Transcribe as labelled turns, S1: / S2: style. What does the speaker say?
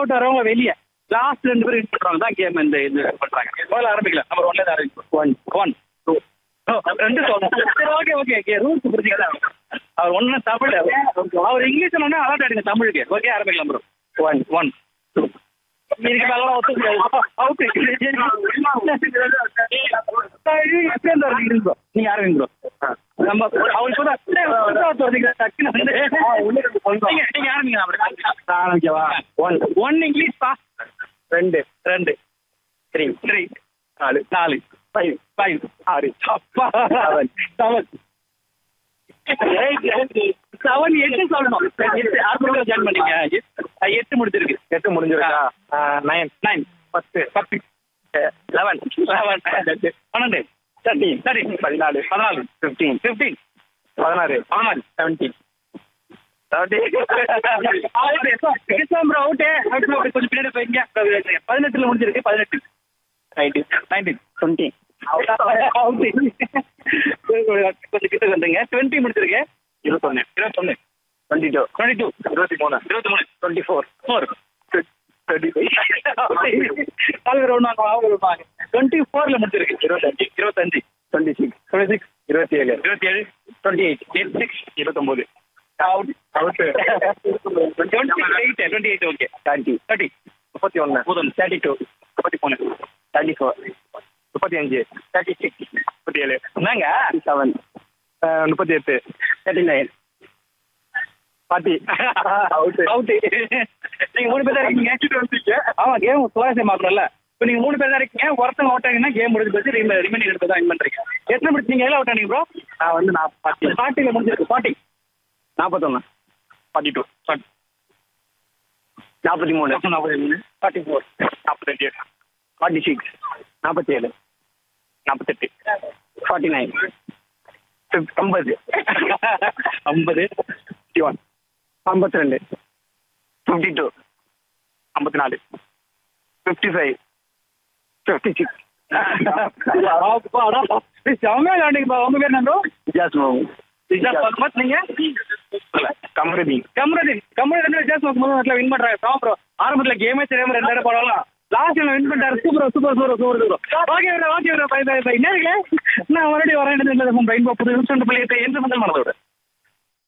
S1: Out வரவங்க வெளியே last ரெண்டு பேரும் வின் பண்றவங்க தான் கேம் இந்த இது பண்றாங்க முதல்ல ஆரம்பிக்கலாம் நம்பர் ஒன்ல இருந்து ஆரம்பிக்கும் ஒன் ஒன் டூ ரெண்டு சொல்லணும் சரி ஓகே ஓகே ஓகே ரூல்ஸ் புரிஞ்சுக்கலாம் அவர் ஒன்னு தமிழ் அவர் இங்கிலீஷ் சொன்னா அலர்ட் ஆடுங்க தமிழுக்கு ஓகே ஆரம்பிக்கலாம் ப்ரோ ஒன் ஒன் டூ இதுக்கு மேல அவுட் நீங்க ஆரம்பிங்க ப்ரோ நம்ம அவருக்கு கூட டக்குன்னு வந்து நீங்க நீங்க ஆரம்பிங்க
S2: ஆரம்பிக்கவா ஒன்
S1: ஒன் இங்கிலீஷ் பா
S2: ரெண்டு
S1: ரெண்டு
S2: த்ரீ
S1: த்ரீ
S2: நாலு
S1: நாலு
S2: ஃபைவ்
S1: ஃபைவ்
S2: ஆறு
S1: அப்பா செவன் செவன் எட்டு சொல்லணும் எட்டு ஆறு ஜாயின் பண்ணீங்க எ- எட்டு முடிச்சிருக்கு
S2: எட்டு முடிஞ்சிருக்கா நைன்
S1: நைன்
S2: பத்து
S1: பத்து
S2: லெவன்
S1: லெவன் பன்னெண்டு
S2: தேர்ட்டீன்
S1: சரி
S2: பதினாலு
S1: பதினாலு
S2: ஃபிஃப்டீன்
S1: ஃபிஃப்டீன்
S2: பதினாறு
S1: பதினாலு
S2: செவன்டீன்
S1: கொஞ்சம் பின்னாடி போய்ங்க பதினெட்டுல முடிஞ்சிருக்கு பதினெட்டு
S2: நைன்டீன்
S1: நைன்டீன்
S2: டுவெண்ட்டி
S1: கொஞ்சம் கிட்ட வந்துங்க டுவெண்ட்டி முடிச்சிருக்கு
S2: இருபத்தொன்னு
S1: இருபத்தொன்னு
S2: டுவெண்ட்டி டூ
S1: டுவெண்ட்டி டூ
S2: இருபத்தி மூணு
S1: இருபத்தி மூணு
S2: twenty four
S1: four
S2: thirty
S1: twenty ஃபோர்ல முடிச்சிருக்கு இருபத்தஞ்சு இருபத்தஞ்சு
S2: டுவெண்ட்டி சிக்ஸ்
S1: டுவெண்ட்டி சிக்ஸ்
S2: இருபத்தி ஏழு
S1: இருபத்தி ஏழு
S2: டுவெண்ட்டி எயிட்
S1: எயிட் சிக்ஸ்
S2: இருபத்தொம்போது
S1: out
S2: out
S1: twenty eight twenty eight okay
S2: thirty
S1: thirty
S2: முப்பத்தி ஒன்று
S1: முதல்
S2: தேர்ட்டி டூ
S1: முப்பத்தி மூணு
S2: தேர்ட்டி ஃபோர் முப்பத்தி அஞ்சு தேர்ட்டி சிக்ஸ் முப்பத்தி ஏழு
S1: என்னங்க
S2: செவன் முப்பத்தி எட்டு thirty nine forty out
S1: out நீங்க மூணு பேர் தான் இருக்கீங்க ஆமா கேம் சுவாரஸ்யம் மாத்திரம்ல இப்போ நீங்க மூணு பேர் தான் இருக்கீங்க ஒருத்தங்க அவுட் ஆகினா கேம் முடிஞ்சு போச்சு ரிமைனிங் எடுத்து தான் வின் பண்றீங்க எத்தனை முடிச்சு நீங்க எல்லாம் அவுட் ஆனீங்க ப்ரோ
S2: நான் வந்து நான் ஃபார்ட்டி
S1: ஃபார்ட்டில முடிஞ்சிருக்கு ஃபார்ட்டி
S2: நாற்பத்தொன்று ஃபார்ட்டி டூ நாற்பத்தி மூணு
S1: ஃபார்ட்டி ஃபோர்
S2: நாற்பத்தஞ்சு ஃபார்ட்டி சிக்ஸ் நாற்பத்தி ஏழு நாற்பத்தெட்டு ஃபார்ட்டி நைன் ஐம்பது
S1: ஐம்பது
S2: ஃபிஃப்டி ஒன் ஐம்பத்தி ரெண்டு ஃபிஃப்டி டூ ஐம்பத்தி நாலு ஃபிஃப்டி ஃபைவ் ஃபிஃப்டி சிக்ஸ்
S1: அப்பாடா. ஏய், செமையா விளையாண்டீங்கப்பா. உங்க பேர் என்ன bro?
S2: விஜயாஸ் மாவு
S1: இஜாஸ் முகமது, நீங்க
S2: கமரதி
S1: கமருதீன் கமருதீன் இஜாஸ் முகமது நல்லா win பண்றாங்க. ஆமா bro. ஆரம்பத்துல கேமே தெரியாம ரெண்டு இடம் போடலாம் லாஸ்ட்ல வின் பண்ணிட்டாரு super super super super okay bro okay bro bye bye bye என்ன இருக்கு நான் மறுபடியும் வரேன் ரெயின்போ புது இன்ஸ்டன்ட் பிள்ளையை என்று முதல் மனதோடு